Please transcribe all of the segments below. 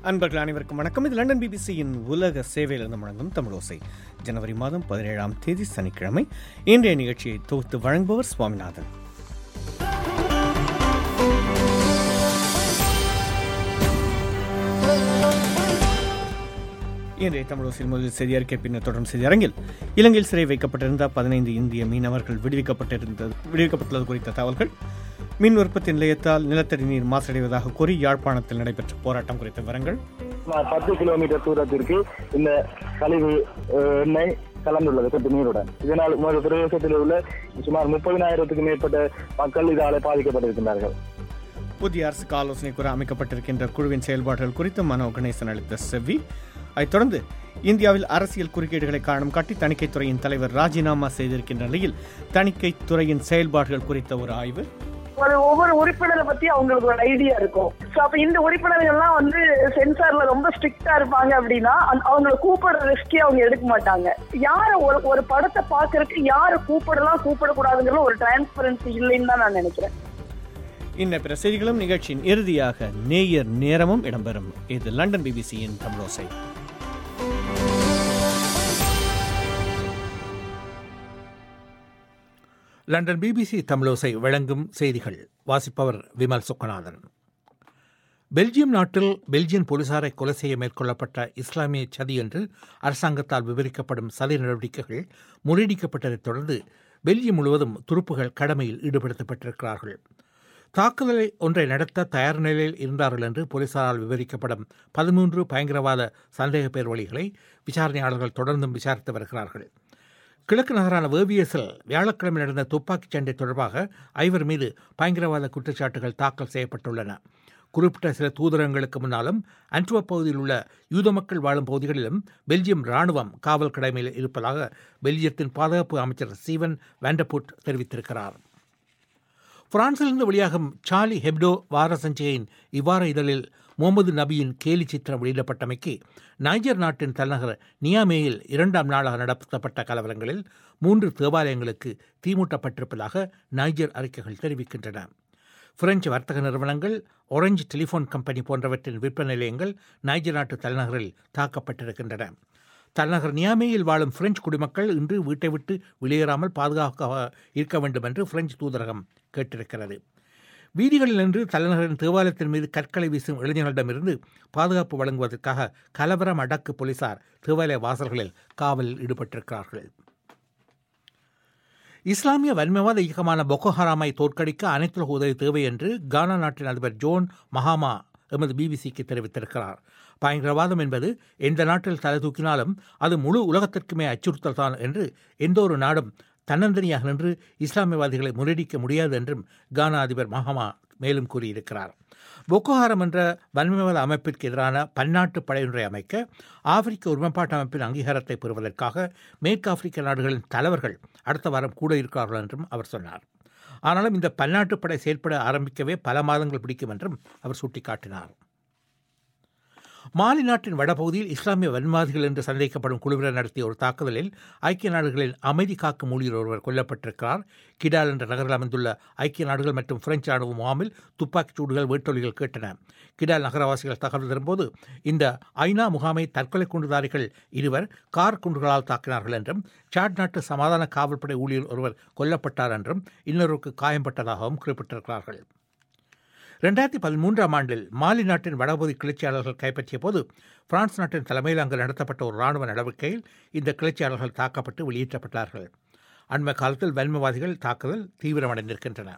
அன்பர்கள் அனைவருக்கும் வணக்கம் இது லண்டன் பிபிசியின் உலக சேவையிலிருந்து முழங்கும் தமிழோசை ஜனவரி மாதம் பதினேழாம் தேதி சனிக்கிழமை இன்றைய நிகழ்ச்சியை தொகுத்து வழங்குபவர் சுவாமிநாதன் இன்றைய தமிழோசில் முதல் செய்தி அறிக்கை பின்னர் தொடரும் செய்தி அரங்கில் இலங்கையில் சிறை வைக்கப்பட்டிருந்த பதினைந்து இந்திய மீனவர்கள் விடுவிக்கப்பட்டிருந்தது விடுவிக்கப்பட்டுள்ளது குறித்த தகவல்கள் மின் உற்பத்தி நிலையத்தால் நிலத்தடி நீர் மாசடைவதாக கூறி யாழ்ப்பாணத்தில் நடைபெற்ற போராட்டம் குறித்த விவரங்கள் சுமார் பத்து கிலோமீட்டர் தூரத்திற்கு இந்த கழிவு அஹ், எண்ணெய் கலந்துள்ளது சொட்டு நீருடன் இதனால் உமது பிரதேசத்தில் உள்ள சுமார் முப்பதினாயிரத்துக்கு மேற்பட்ட மக்கள் இதால் பாதிக்கப்பட்டிருக்கின்றார்கள் புதிய அரசுக்கு ஆலோசனை கூற அமைக்கப்பட்டிருக்கின்ற குழுவின் செயல்பாடுகள் குறித்து மனோ கணேசன் அளித்த செவ்வி அதைத் தொடர்ந்து இந்தியாவில் அரசியல் குறுக்கீடுகளை காரணம் காட்டி தணிக்கைத் துறையின் தலைவர் ராஜினாமா செய்திருக்கின்ற நிலையில் தணிக்கைத் துறையின் செயல்பாடுகள் குறித்த ஒரு ஆய்வு ஒரு ஒவ்வொரு உறுப்பினரை பத்தி அவங்களுக்கு ஒரு ஐடியா இருக்கும் சோ அப்ப இந்த உறுப்பினர்கள்லாம் வந்து சென்சார்ல ரொம்ப ஸ்ட்ரிக்டா இருப்பாங்க அப்படின்னா அந்த- அவங்கள கூப்பிடுற ரிஸ்கே அவங்க எடுக்க மாட்டாங்க யார ஒரு ஒரு படத்தை பாக்குறதுக்கு யார கூப்பிடலாம் கூப்பிடக்கூடாதுங்கிற ஒரு டிரான்ஸ்பரன்சி இல்லைன்னு தான் நான் நினைக்கிறேன் இன்ன பிற செய்திகளும் நிகழ்ச்சியின் இறுதியாக நேயர் நேரமும் இடம்பெறும் இது லண்டன் பிபிசியின் தமிழோசை லண்டன் பிபிசி தமிழோசை வழங்கும் செய்திகள் வாசிப்பவர் விமல் சுக்கநாதன் பெல்ஜியம் நாட்டில் பெல்ஜியன் போலீசாரை கொலை செய்ய மேற்கொள்ளப்பட்ட இஸ்லாமிய சதி என்று அரசாங்கத்தால் விவரிக்கப்படும் சதி நடவடிக்கைகள் முறியடிக்கப்பட்டதைத் தொடர்ந்து பெல்ஜியம் முழுவதும் துருப்புகள் கடமையில் ஈடுபடுத்தப்பட்டிருக்கிறார்கள் தாக்குதலை ஒன்றை நடத்த தயார் நிலையில் இருந்தார்கள் என்று போலீசாரால் விவரிக்கப்படும் பதிமூன்று பயங்கரவாத சந்தேக பேர் வழிகளை விசாரணையாளர்கள் தொடர்ந்தும் விசாரித்து வருகிறார்கள் கிழக்கு நகரான வேவியஸில் வியாழக்கிழமை நடந்த துப்பாக்கிச் சண்டை தொடர்பாக ஐவர் மீது பயங்கரவாத குற்றச்சாட்டுகள் தாக்கல் செய்யப்பட்டுள்ளன குறிப்பிட்ட சில தூதரங்களுக்கு முன்னாலும் அன்ட்வப் பகுதியில் உள்ள யூத மக்கள் வாழும் பகுதிகளிலும் பெல்ஜியம் ராணுவம் காவல் கடமையில் இருப்பதாக பெல்ஜியத்தின் பாதுகாப்பு அமைச்சர் ஸ்டீவன் வேண்டபுட் தெரிவித்திருக்கிறார் பிரான்சிலிருந்து வெளியாகும் சார்லி ஹெப்டோ வார சஞ்சிகையின் இவ்வார இதழில் முகமது நபியின் கேலி சித்திரம் வெளியிடப்பட்டமைக்கு நைஜர் நாட்டின் தலைநகர் நியாமேயில் இரண்டாம் நாளாக நடத்தப்பட்ட கலவரங்களில் மூன்று தேவாலயங்களுக்கு தீமூட்டப்பட்டிருப்பதாக நைஜர் அறிக்கைகள் தெரிவிக்கின்றன பிரெஞ்சு வர்த்தக நிறுவனங்கள் ஒரஞ்சு டெலிஃபோன் கம்பெனி போன்றவற்றின் விற்பனை நிலையங்கள் நைஜர் நாட்டு தலைநகரில் தாக்கப்பட்டிருக்கின்றன தலைநகர் நியாமேயில் வாழும் பிரெஞ்சு குடிமக்கள் இன்று வீட்டை விட்டு வெளியேறாமல் பாதுகாப்பாக இருக்க வேண்டும் என்று பிரெஞ்சு தூதரகம் கேட்டிருக்கிறது வீதிகளில் நின்று தலைநகரின் தேவாலயத்தின் மீது கற்களை வீசும் இளைஞர்களிடமிருந்து பாதுகாப்பு வழங்குவதற்காக கலவரம் அடக்கு போலீசார் தேவாலய வாசல்களில் காவலில் ஈடுபட்டிருக்கிறார்கள் இஸ்லாமிய வன்மைவாத இயக்கமான பொக்கோ ஹராமை தோற்கடிக்க அனைத்துலக உதவி தேவை என்று கானா நாட்டின் அதிபர் ஜோன் மஹாமா எமது பிபிசிக்கு தெரிவித்திருக்கிறார் பயங்கரவாதம் என்பது எந்த நாட்டில் தலை தூக்கினாலும் அது முழு உலகத்திற்குமே அச்சுறுத்தல் தான் என்று எந்த ஒரு நாடும் தன்னந்தனியாக நின்று இஸ்லாமியவாதிகளை முறியடிக்க முடியாது என்றும் கானா அதிபர் மஹாமா மேலும் கூறியிருக்கிறார் பொக்கோஹாரம் என்ற வன்மைவாத அமைப்பிற்கு எதிரான பன்னாட்டு படையொன்றை அமைக்க ஆப்பிரிக்க ஒருமைப்பாட்டு அமைப்பின் அங்கீகாரத்தை பெறுவதற்காக மேற்கு ஆப்பிரிக்க நாடுகளின் தலைவர்கள் அடுத்த வாரம் கூட இருக்கிறார்கள் என்றும் அவர் சொன்னார் ஆனாலும் இந்த பன்னாட்டு படை செயல்பட ஆரம்பிக்கவே பல மாதங்கள் பிடிக்கும் என்றும் அவர் சுட்டிக்காட்டினார் மாலி நாட்டின் வடபகுதியில் இஸ்லாமிய வன்வாதிகள் என்று சந்தேகிக்கப்படும் குழுவினர் நடத்திய ஒரு தாக்குதலில் ஐக்கிய நாடுகளின் அமைதி காக்கும் ஊழியர் ஒருவர் கொல்லப்பட்டிருக்கிறார் கிடால் என்ற நகரில் அமைந்துள்ள ஐக்கிய நாடுகள் மற்றும் பிரெஞ்சு ராணுவ முகாமில் துப்பாக்கிச் சூடுகள் வேட்டொலிகள் கேட்டன கிடால் நகரவாசிகள் தகவல் தரும்போது இந்த ஐநா முகாமை தற்கொலை குண்டுதாரிகள் இருவர் கார் குண்டுகளால் தாக்கினார்கள் என்றும் சாட் நாட்டு சமாதான காவல்படை ஊழியர் ஒருவர் கொல்லப்பட்டார் என்றும் இன்னொருவருக்கு காயம்பட்டதாகவும் குறிப்பிட்டிருக்கிறார்கள் ரெண்டாயிரத்தி பதிமூன்றாம் ஆண்டில் மாலி நாட்டின் வடபகுதி கிளர்ச்சியாளர்கள் கைப்பற்றிய போது பிரான்ஸ் நாட்டின் தலைமையில் அங்கு நடத்தப்பட்ட ஒரு ராணுவ நடவடிக்கையில் இந்த கிளர்ச்சியாளர்கள் தாக்கப்பட்டு வெளியேற்றப்பட்டார்கள் அண்மை காலத்தில் வன்மவாதிகள் தாக்குதல் தீவிரமடைந்திருக்கின்றன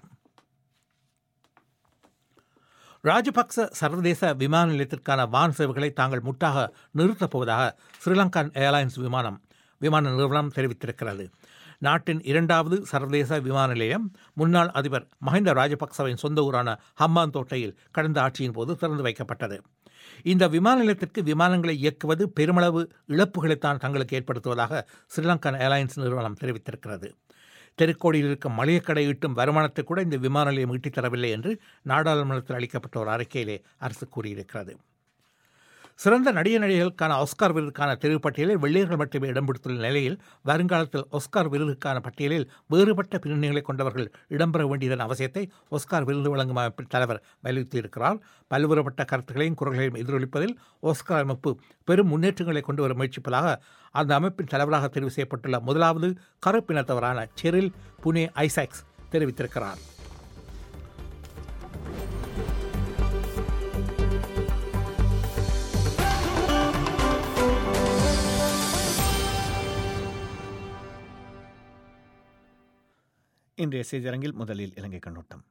ராஜபக்ச சர்வதேச விமான நிலையத்திற்கான வான் சேவைகளை தாங்கள் முட்டாக நிறுத்தப் போவதாக ஸ்ரீலங்கா ஏர்லைன்ஸ் விமானம் விமான நிறுவனம் தெரிவித்திருக்கிறது நாட்டின் இரண்டாவது சர்வதேச விமான நிலையம் முன்னாள் அதிபர் மஹிந்த ராஜபக்சவின் சொந்த ஊரான ஹம்பாந்தோட்டையில் கடந்த ஆட்சியின் போது திறந்து வைக்கப்பட்டது இந்த விமான நிலையத்திற்கு விமானங்களை இயக்குவது பெருமளவு இழப்புகளைத்தான் தங்களுக்கு ஏற்படுத்துவதாக ஸ்ரீலங்கா ஏர்லைன்ஸ் நிறுவனம் தெரிவித்திருக்கிறது தெருக்கோடியில் இருக்கும் மளிகை கடை ஈட்டும் வருமானத்தை கூட இந்த விமான நிலையம் ஈட்டித் தரவில்லை என்று நாடாளுமன்றத்தில் அளிக்கப்பட்ட ஒரு அறிக்கையிலே அரசு கூறியிருக்கிறது சிறந்த நடிக நடிகர்களுக்கான ஆஸ்கார் விருதுக்கான தெரிவு பட்டியலில் வெள்ளையர்கள் மட்டுமே இடம் பிடித்துள்ள நிலையில் வருங்காலத்தில் ஆஸ்கார் விருதுக்கான பட்டியலில் வேறுபட்ட பின்னணிகளை கொண்டவர்கள் இடம்பெற வேண்டியதன் அவசியத்தை ஆஸ்கார் விருது வழங்கும் அமைப்பின் தலைவர் வலியுறுத்தியிருக்கிறார் பல்வேறுபட்ட கருத்துக்களையும் குரல்களையும் எதிரொலிப்பதில் ஆஸ்கார் அமைப்பு பெரும் முன்னேற்றங்களை கொண்டு வர முயற்சிப்பதாக அந்த அமைப்பின் தலைவராக தெரிவு செய்யப்பட்டுள்ள முதலாவது கருப்பினத்தவரான செரில் புனே ஐசாக்ஸ் தெரிவித்திருக்கிறார் இன்றைய செய்தியரங்கில் முதலில் இலங்கை கண்ணோட்டம்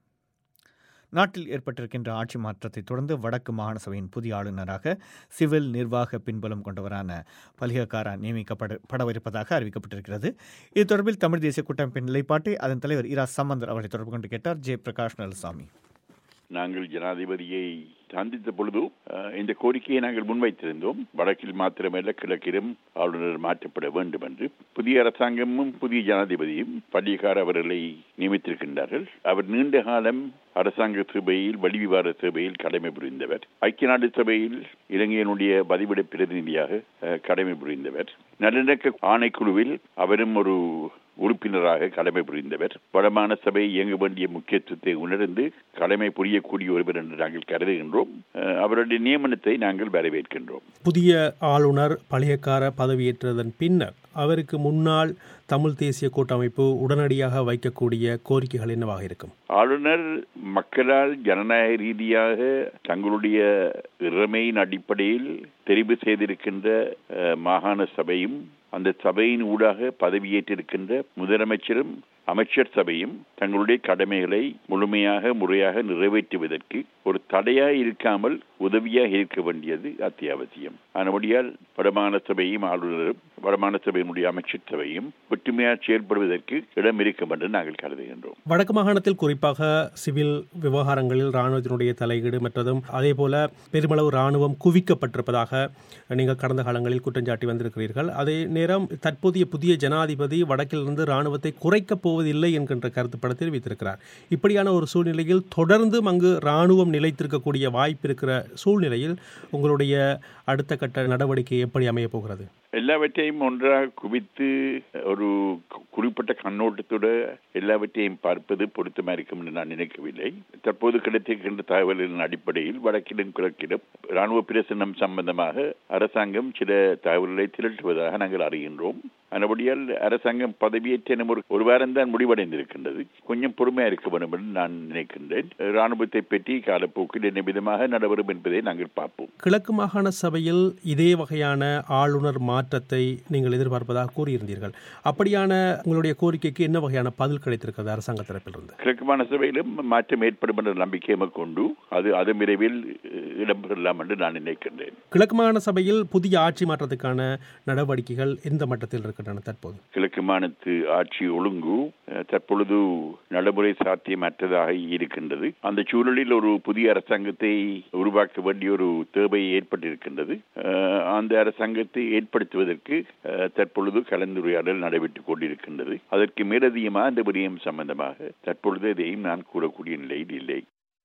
நாட்டில் ஏற்பட்டிருக்கின்ற ஆட்சி மாற்றத்தை தொடர்ந்து வடக்கு மாகாண சபையின் புதிய ஆளுநராக சிவில் நிர்வாக பின்புலம் கொண்டவரான பலிகக்காரா நியமிக்கப்பட படவிருப்பதாக அறிவிக்கப்பட்டிருக்கிறது இது தொடர்பில் தமிழ் தேசிய கூட்டமைப்பின் நிலைப்பாட்டை அதன் தலைவர் இரா சம்பந்தர் அவரை தொடர்பு கொண்டு கேட்டார் ஜெய பிரகாஷ் நலசாமி நாங்கள் ஜனாதிபதியை சந்தித்த பொழுது அஹ், இந்த கோரிக்கையை நாங்கள் முன்வைத்திருந்தோம் வடக்கில் மாத்திரமல்ல கிழக்கிலும் ஆளுநர் மாற்றப்பட வேண்டும் என்று புதிய அரசாங்கமும் புதிய ஜனாதிபதியும் பள்ளிக்கார் அவர்களை நியமித்திருக்கின்றார்கள் அவர் நீண்ட காலம் அரசாங்க சபையில் வெளிவிவாத சபையில் கடமை புரிந்தவர் ஐக்கிய நாடு சபையில் இலங்கையினுடைய பதிவிட பிரதிநிதியாக அஹ், கடமை புரிந்தவர் நல்லிணக்க ஆணைக்குழுவில் அவரும் ஒரு உறுப்பினராக கடமை புரிந்தவர் வடமான சபை இயங்க வேண்டிய முக்கியத்துவத்தை உணர்ந்து கடமை புரியக்கூடிய ஒருவர் என்று நாங்கள் கருதுகின்றோம் அஹ், அவருடைய நியமனத்தை நாங்கள் வரவேற்கின்றோம் புதிய ஆளுநர் பழையக்கார பதவியேற்றதன் பின்னர் அவருக்கு முன்னால் தமிழ் தேசிய கூட்டமைப்பு உடனடியாக வைக்கக்கூடிய கோரிக்கைகள் என்னவாக இருக்கும் ஆளுநர் மக்களால் ஜனநாயக ரீதியாக தங்களுடைய இறமையின் அடிப்படையில் தெரிவு செய்திருக்கின்ற அஹ், மாகாண சபையும் அந்த சபையின் ஊடாக பதவியேற்றிருக்கின்ற முதலமைச்சரும் அமைச்சர் சபையும் தங்களுடைய கடமைகளை முழுமையாக முறையாக நிறைவேற்றுவதற்கு ஒரு தடையாக இருக்காமல் உதவியாக இருக்க வேண்டியது அத்தியாவசியம் ஆனபடியால் வடமாகாண சபையும் ஆளுநரும் வடமாகாண சபையினுடைய அமைச்சர் சபையும் ஒற்றுமையாக செயல்படுவதற்கு இடம் இருக்கும் என்று நாங்கள் கருதுகின்றோம் வடக்கு மாகாணத்தில் குறிப்பாக சிவில் விவகாரங்களில் இராணுவத்தினுடைய தலையீடு மற்றதும் அதே போல பெருமளவு இராணுவம் குவிக்கப்பட்டிருப்பதாக நீங்கள் கடந்த காலங்களில் குற்றஞ்சாட்டி வந்திருக்கிறீர்கள் அதே நேரம் தற்போதைய புதிய ஜனாதிபதி வடக்கிலிருந்து இராணுவத்தை குறைக்கப் போவதில்லை என்கின்ற கருத்துப்பட தெரிவித்திருக்கிறார் இப்படியான ஒரு சூழ்நிலையில் தொடர்ந்தும் அங்கு இராணுவம் நிலைத்திருக்கக்கூடிய வாய்ப்பு இருக்கிற சூழ்நிலையில் உங்களுடைய அடுத்த கட்ட நடவடிக்கை எப்படி அமையப் போகிறது எல்லாவற்றையும் ஒன்றாக குவித்து ஒரு கு- குறிப்பிட்ட கண்ணோட்டத்தோட எல்லாவற்றையும் பார்ப்பது பொருத்தமா இருக்கும் என்று நான் நினைக்கவில்லை தற்போது கிடைத்திருக்கின்ற தகவல்களின் அடிப்படையில் வடக்கிலும் கிழக்கிலும் ராணுவ பிரசனம் சம்பந்தமாக அரசாங்கம் சில தகவல்களை திரட்டுவதாக நாங்கள் அறிகின்றோம் அதுபடியால் அரசாங்கம் பதவியேற்ற இன்னும் ஒரு ஒரு வாரம் தான் முடிவடைந்திருக்கின்றது கொஞ்சம் பொறுமையா இருக்க வேண்டும் என்று நான் நினைக்கின்றேன் ராணுவத்தை பற்றி காலப்போக்கில் என்ன விதமாக நடைபெறும் என்பதை நாங்கள் பார்ப்போம் கிழக்கு மாகாண சபையில் இதே வகையான ஆளுநர் மாற்றத்தை நீங்கள் எதிர்பார்ப்பதாக கூறியிருந்தீர்கள் அப்படியான உங்களுடைய கோரிக்கைக்கு என்ன வகையான பதில் கிடைத்திருக்கிறது அரசாங்க தரப்பிலிருந்து கிழக்கு மாநசபையிலும் மாற்றம் ஏற்படும் என்ற நம்பிக்கையை கொண்டு அது அது விரைவில் அஹ், இடம்பெறலாம் என்று நான் நினைக்கின்றேன் கிழக்கு மாகாண சபையில் புதிய ஆட்சி மாற்றத்துக்கான நடவடிக்கைகள் எந்த மட்டத்தில் இருக்கின்றன தற்போது கிழக்கு மாநிலத்து ஆட்சி ஒழுங்கு அஹ், தற்பொழுது நடைமுறை சாத்தியமற்றதாக இருக்கின்றது அந்த சூழலில் ஒரு புதிய அரசாங்கத்தை உருவாக்க வேண்டிய ஒரு தேவை ஏற்பட்டிருக்கின்றது அஹ், அந்த அரசாங்கத்தை ஏற்படுத்துவதற்கு அஹ், தற்பொழுது கலந்துரையாடல் நடைபெற்றுக் கொண்டிருக்கின்றது அதற்கு மேலதிகமாக அந்த விடயம் சம்பந்தமாக தற்பொழுது எதையும் நான் கூறக்கூடிய நிலையில் இல்லை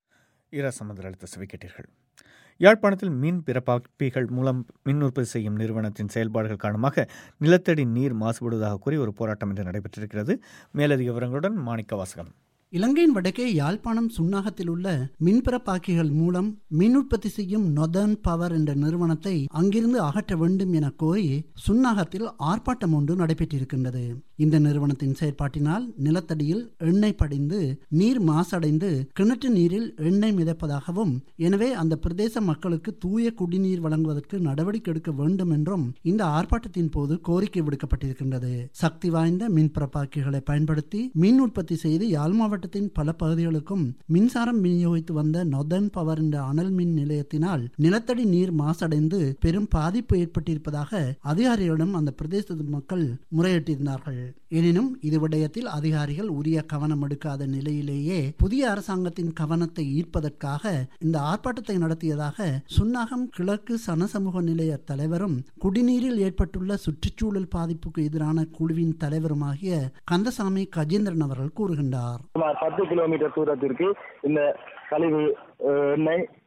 இரா சம்பந்தர் அளித்த செவி கேட்டீர்கள் யாழ்ப்பாணத்தில் மீன் பிறப்பாப்பிகள் மூலம் மின் உற்பத்தி செய்யும் நிறுவனத்தின் செயல்பாடுகள் காரணமாக நிலத்தடி நீர் மாசுபடுவதாக கூறி ஒரு போராட்டம் இன்று நடைபெற்றிருக்கிறது மேலதிக விவரங்களுடன் மாணிக்க வாசகம் இலங்கையின் வடக்கே யாழ்ப்பாணம் சுன்னாகத்தில் உள்ள மின்பிறப்பாக்கிகள் மூலம் மின் உற்பத்தி செய்யும் நொதர்ன் பவர் என்ற நிறுவனத்தை அங்கிருந்து அகற்ற வேண்டும் என கோரி சுன்னாகத்தில் ஆர்ப்பாட்டம் ஒன்று நடைபெற்றிருக்கின்றது இந்த நிறுவனத்தின் செயற்பாட்டினால் நிலத்தடியில் எண்ணெய் படிந்து நீர் மாசடைந்து கிணற்று நீரில் எண்ணெய் மிதப்பதாகவும் எனவே அந்த பிரதேச மக்களுக்கு தூய குடிநீர் வழங்குவதற்கு நடவடிக்கை எடுக்க வேண்டும் என்றும் இந்த ஆர்ப்பாட்டத்தின் போது கோரிக்கை விடுக்கப்பட்டிருக்கின்றது சக்தி வாய்ந்த மின் பிறப்பாக்கிகளை பயன்படுத்தி மின் உற்பத்தி செய்து யாழ் மாவட்டத்தின் பல பகுதிகளுக்கும் மின்சாரம் விநியோகித்து வந்த நொதர்ன் பவர் என்ற அனல் மின் நிலையத்தினால் நிலத்தடி நீர் மாசடைந்து பெரும் பாதிப்பு ஏற்பட்டிருப்பதாக அதிகாரிகளிடம் அந்த பிரதேச மக்கள் முறையிட்டிருந்தார்கள் எனினும் இது விடயத்தில் அதிகாரிகள் உரிய கவனம் எடுக்காத நிலையிலேயே புதிய அரசாங்கத்தின் கவனத்தை ஈர்ப்பதற்காக இந்த ஆர்ப்பாட்டத்தை நடத்தியதாக சுன்னாகம் கிழக்கு சனசமூக நிலைய தலைவரும் குடிநீரில் ஏற்பட்டுள்ள சுற்றுச்சூழல் பாதிப்புக்கு எதிரான குழுவின் தலைவருமாகிய கந்தசாமி கஜேந்திரன் அவர்கள் கூறுகின்றார் சுமார் பத்து கிலோமீட்டர் தூரத்திற்கு இந்த கழிவு அஹ், எண்ணெய்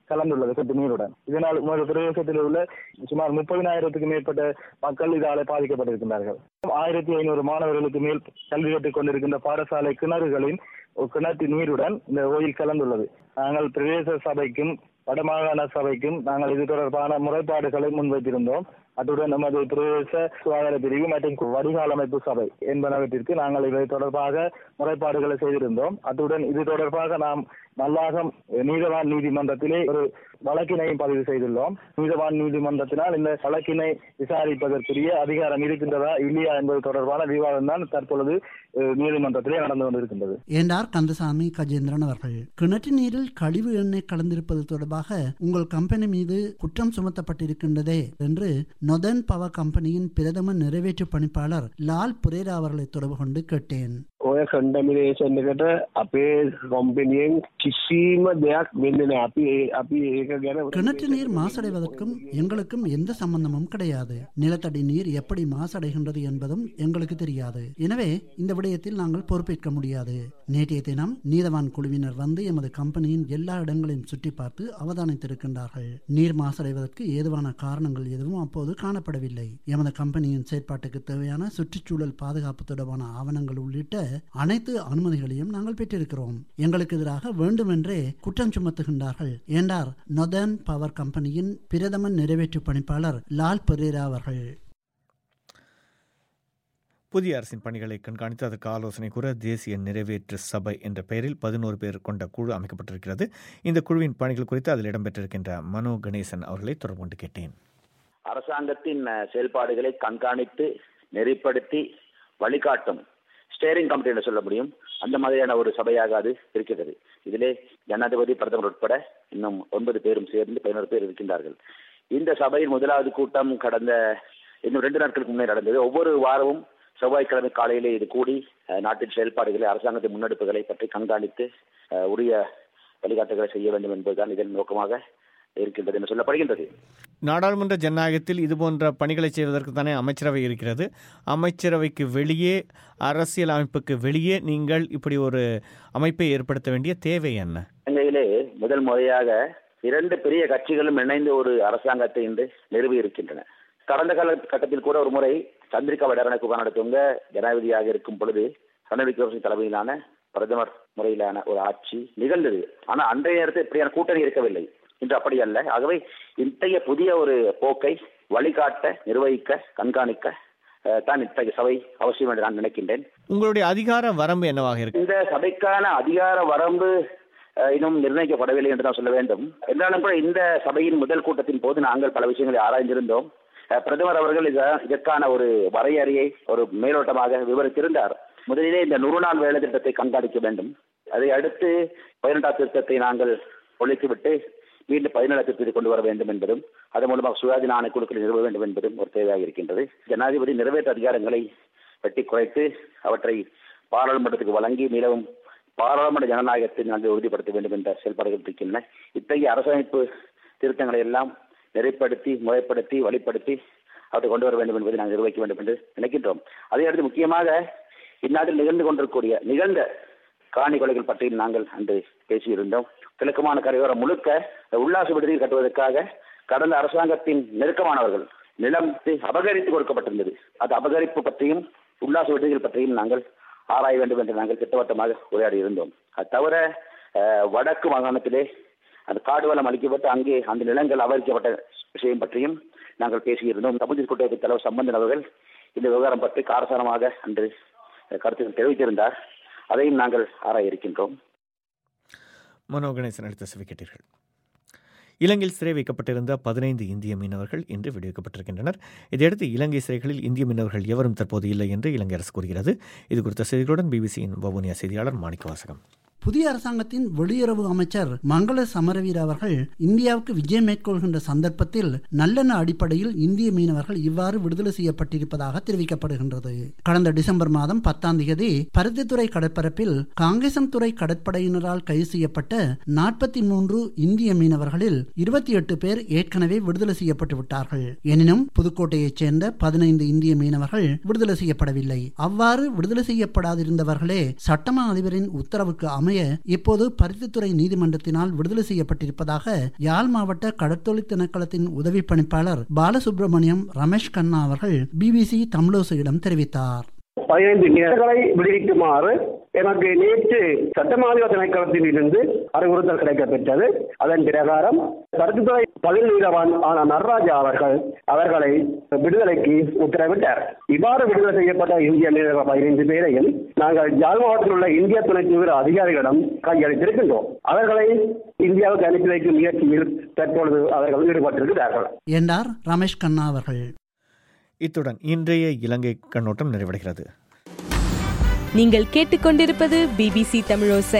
கலந்துள்ளது சொட்டு நீருடன் இதனால் உமது பிரதேசத்தில் உள்ள சுமார் முப்பதினாயிரத்துக்கு மேற்பட்ட மக்கள் இதாலே பாதிக்கப்பட்டிருக்கின்றார்கள் ஆயிரத்தி ஐநூறு மாணவர்களுக்கு மேல் கல்வி கற்றுக் கொண்டிருக்கின்ற பாடசாலை கிணறுகளின் ஒரு கிணற்று நீருடன் இந்த ஓயில் கலந்துள்ளது நாங்கள் பிரதேச சபைக்கும் வடமாகாண சபைக்கும் நாங்கள் இது தொடர்பான முறைப்பாடுகளை முன்வைத்திருந்தோம் அத்துடன் நமது பிரதேச சுகாதார பிரிவு மற்றும் வடிகால் அமைப்பு சபை என்பனவற்றிற்கு நாங்கள் இவை தொடர்பாக முறைப்பாடுகளை செய்திருந்தோம் அத்துடன் இது தொடர்பாக நாம் நல்லாகம் நீதவான் நீதிமன்றத்திலே ஒரு வழக்கினையும் பதிவு செய்துள்ளோம் நீதவான் நீதிமன்றத்தினால் இந்த வழக்கினை விசாரிப்பதற்குரிய அதிகாரம் இருக்கின்றதா இல்லையா என்பது தொடர்பான விவாதம் தான் தற்பொழுது அஹ், நீதிமன்றத்திலே நடந்து கொண்டிருக்கின்றது என்றார் கந்தசாமி கஜேந்திரன் அவர்கள் கிணற்று நீரில் கழிவு எண்ணெய் கலந்திருப்பது தொடர்பாக உங்கள் கம்பெனி மீது குற்றம் சுமத்தப்பட்டிருக்கின்றதே என்று நொதன் பவர் கம்பெனியின் பிரதம நிறைவேற்று பணிப்பாளர் லால் புரேரா அவர்களை தொடர்பு கொண்டு கேட்டேன் ඔය කණ්ඩමිනේෂන් එකට අපේ කොම්පිනියෙන් කිසිම දෙයක් වෙන්න නෑ අපි ඒ- අපි ඒක ගැන கிணற்று நீர் மாசடைவதற்கும் எங்களுக்கும் எந்த சம்பந்தமும் கிடையாது நிலத்தடி நீர் எப்படி மாசடைகின்றது என்பதும் எங்களுக்கு தெரியாது எனவே இந்த விடயத்தில் நாங்கள் பொறுப்பேற்க முடியாது நேற்றைய தினம் நீதவான் குழுவினர் வந்து எமது கம்பெனியின் எல்லா இடங்களையும் சுற்றி பார்த்து அவதானித்திருக்கின்றார்கள் நீர் மாசடைவதற்கு ஏதுவான காரணங்கள் எதுவும் அப்போது காணப்படவில்லை எமது கம்பெனியின் செயற்பாட்டுக்கு தேவையான சுற்றுச்சூழல் பாதுகாப்பு தொடர்பான ஆவணங்கள் உள்ளிட்ட அனைத்து அனுமதிகளையும் நாங்கள் பெற்றிருக்கிறோம் எங்களுக்கு எதிராக வேண்டுமென்றே குற்றம் சுமத்துகின்றார்கள் என்றார் நொதர்ன் பவர் கம்பெனியின் பிரதம நிறைவேற்று பணிப்பாளர் லால் பெரேரா அவர்கள் புதிய அரசின் பணிகளை கண்காணித்து அதற்கு ஆலோசனை கூற தேசிய நிறைவேற்று சபை என்ற பெயரில் பதினோரு பேர் கொண்ட குழு அமைக்கப்பட்டிருக்கிறது இந்த குழுவின் பணிகள் குறித்து அதில் இடம்பெற்றிருக்கின்ற மனோ கணேசன் அவர்களை தொடர்பு கொண்டு கேட்டேன் அரசாங்கத்தின் அஹ், செயல்பாடுகளை கண்காணித்து நெறிப்படுத்தி வழிகாட்டும் ஸ்டேரிங் கமிட்டி என்று சொல்ல முடியும் அந்த மாதிரியான ஒரு சபையாக அது இருக்கிறது இதிலே ஜனாதிபதி பிரதமர் உட்பட இன்னும் ஒன்பது பேரும் சேர்ந்து பதினோரு பேர் இருக்கின்றார்கள் இந்த சபையின் முதலாவது கூட்டம் கடந்த இன்னும் ரெண்டு நாட்களுக்கு முன்னே நடந்தது ஒவ்வொரு வாரமும் செவ்வாய்க்கிழமை காலையிலே இது கூடி அஹ், நாட்டின் செயல்பாடுகளை அரசாங்கத்தின் முன்னெடுப்புகளை பற்றி கண்காணித்து அஹ், உரிய வழிகாட்டுகளை செய்ய வேண்டும் என்பதுதான் இதன் நோக்கமாக இருக்கின்றது என்று சொல்லப்படுகின்றது நாடாளுமன்ற ஜனநாயகத்தில் இதுபோன்ற பணிகளை செய்வதற்கு தானே அமைச்சரவை இருக்கிறது அமைச்சரவைக்கு வெளியே அரசியல் அமைப்புக்கு வெளியே நீங்கள் இப்படி ஒரு அமைப்பை ஏற்படுத்த வேண்டிய தேவை என்ன இலங்கையிலே முதல் முறையாக இரண்டு பெரிய கட்சிகளும் இணைந்து ஒரு அரசாங்கத்தை இன்று நிறுவி இருக்கின்றன கடந்த கால கட்டத்தில் கூட ஒரு முறை சந்திரிகா வடரணக்குகா நடத்துவங்க ஜனாதிபதியாக இருக்கும் பொழுது ரணில் விக்ரமசிங் தலைமையிலான பிரதமர் முறையிலான ஒரு ஆட்சி நிகழ்ந்தது ஆனா அன்றைய நேரத்தில் இப்படியான கூட்டணி இருக்கவில்லை இன்று அப்படி அல்ல ஆகவே இத்தகைய புதிய ஒரு போக்கை வழிகாட்ட நிர்வகிக்க கண்காணிக்க அஹ், தான் இத்தகைய சபை அவசியம் என்று நான் நினைக்கின்றேன் உங்களுடைய அதிகார வரம்பு என்னவாக இருக்கு இந்த சபைக்கான அதிகார வரம்பு அஹ், இன்னும் நிர்ணயிக்கப்படவில்லை என்று தான் சொல்ல வேண்டும் என்றாலும் கூட இந்த சபையின் முதல் கூட்டத்தின் போது நாங்கள் பல விஷயங்களை ஆராய்ந்திருந்தோம் அஹ், பிரதமர் அவர்கள் இத- இதற்கான ஒரு வரையறையை ஒரு மேலோட்டமாக விவரித்திருந்தார் முதலிலே இந்த நூறு நாள் வேலை திட்டத்தை கண்காணிக்க வேண்டும் அதை அடுத்து பதினெட்டாம் திருத்தத்தை நாங்கள் ஒழித்துவிட்டு மீண்டும் பதினேழு திருத்தத்தை கொண்டு வர வேண்டும் என்பதும் அதன் மூலமாக சுயாதீன ஆணைக்குழுக்களை நிறுவ வேண்டும் என்பதும் ஒரு தேவையாக இருக்கின்றது ஜனாதிபதி நிறைவேற்று அதிகாரங்களை வெட்டி குறைத்து அவற்றை பாராளுமன்றத்துக்கு வழங்கி மீளவும் பாராளுமன்ற ஜனநாயகத்தை நாங்கள் உறுதிப்படுத்த வேண்டும் என்ற செயல்பாடுகள் இருக்கின்றன இத்தகைய அரசமைப்பு திருத்தங்களை எல்லாம் நெறிப்படுத்தி முறைப்படுத்தி வழிப்படுத்தி அவற்றை கொண்டு வர வேண்டும் என்பதை நாங்கள் நிர்வகிக்க வேண்டும் என்று நினைக்கின்றோம் அதே அடுத்து முக்கியமாக இந்நாட்டில் நிகழ்ந்து கொண்டிருக்கூடிய நிகழ்ந்த காணி கொலைகள் பற்றி நாங்கள் அன்று பேசியிருந்தோம் கிழக்குமான கரையோரம் முழுக்க உல்லாச விடுதியில் கட்டுவதற்காக கடந்த அரசாங்கத்தின் நெருக்கமானவர்கள் நிலம் அபகரித்து கொடுக்கப்பட்டிருந்தது அது அபகரிப்பு பற்றியும் உல்லாச விடுதிகள் பற்றியும் நாங்கள் ஆராய வேண்டும் என்று நாங்கள் திட்டவட்டமாக உரையாடி இருந்தோம் அது தவிர அஹ், வடக்கு மாகாணத்திலே அந்த காடு வளம் அளிக்கப்பட்டு அங்கே அந்த நிலங்கள் அபகரிக்கப்பட்ட விஷயம் பற்றியும் நாங்கள் பேசியிருந்தோம் தமிழ் கூட்டமைப்பு தலைவர் சம்பந்தன் அவர்கள் இந்த விவகாரம் பற்றி காரசாரமாக அன்று அஹ், கருத்து தெரிவித்திருந்தார் அதையும் நாங்கள் ஆராய இருக்கின்றோம் மனோ கணேசன் அளித்த செவி கேட்டீர்கள் இலங்கையில் சிறை வைக்கப்பட்டிருந்த பதினைந்து இந்திய மீனவர்கள் இன்று விடுவிக்கப்பட்டிருக்கின்றனர் இதையடுத்து இலங்கை சிறைகளில் இந்திய மீனவர்கள் எவரும் தற்போது இல்லை என்று இலங்கை அரசு கூறுகிறது இது குறித்த செய்திகளுடன் பிபிசியின் வவுனியா செய்தியாளர் மாணிக்க வாசகம் புதிய அரசாங்கத்தின் வெளியுறவு அமைச்சர் மங்கள சமரவீர அவர்கள் இந்தியாவுக்கு விஜயம் மேற்கொள்கின்ற சந்தர்ப்பத்தில் நல்லெண்ண அடிப்படையில் இந்திய மீனவர்கள் இவ்வாறு விடுதலை செய்யப்பட்டிருப்பதாக தெரிவிக்கப்படுகின்றது கடந்த டிசம்பர் மாதம் பத்தாம் தேதி பருத்தித்துறை கடற்பரப்பில் காங்கேசம் துறை கடற்படையினரால் கைது செய்யப்பட்ட நாற்பத்தி மூன்று இந்திய மீனவர்களில் இருபத்தி எட்டு பேர் ஏற்கனவே விடுதலை செய்யப்பட்டு விட்டார்கள் எனினும் புதுக்கோட்டையைச் சேர்ந்த பதினைந்து இந்திய மீனவர்கள் விடுதலை செய்யப்படவில்லை அவ்வாறு விடுதலை செய்யப்படாதிருந்தவர்களே சட்டமா அதிபரின் உத்தரவுக்கு அமைய ராஜபக்ஷ இப்போது பருத்தித்துறை நீதிமன்றத்தினால் விடுதலை செய்யப்பட்டிருப்பதாக யாழ் மாவட்ட கடற்தொழில் திணைக்களத்தின் உதவி பணிப்பாளர் பாலசுப்ரமணியம் ரமேஷ் கண்ணா அவர்கள் பிபிசி தமிழோசையிடம் தெரிவித்தார் பதினைந்து நிலங்களை விடுவிக்குமாறு எனக்கு நேற்று சட்டமாதிப திணைக்களத்தில் இருந்து அறிவுறுத்தல் கிடைக்கப்பெற்றது அதன் பிரகாரம் கருத்துத்துறை பதில் நீதவான் ஆன நடராஜா அவர்கள் அவர்களை விடுதலைக்கு உத்தரவிட்டார் இவ்வாறு விடுதலை செய்யப்பட்ட இந்திய மீனவர் பதினைந்து பேரையும் நாங்கள் யாழ் மாவட்டத்தில் உள்ள இந்திய துணை தீவிர அதிகாரிகளிடம் கையளித்திருக்கின்றோம் அவர்களை இந்தியாவுக்கு அனுப்பி வைக்கும் முயற்சியில் தற்பொழுது அவர்கள் ஈடுபட்டிருக்கிறார்கள் என்றார் ரமேஷ் கண்ணா அவர்கள் இத்துடன் இன்றைய இலங்கை கண்ணோட்டம் நிறைவடைகிறது நீங்கள் கேட்டுக்கொண்டிருப்பது பிபிசி தமிழோசை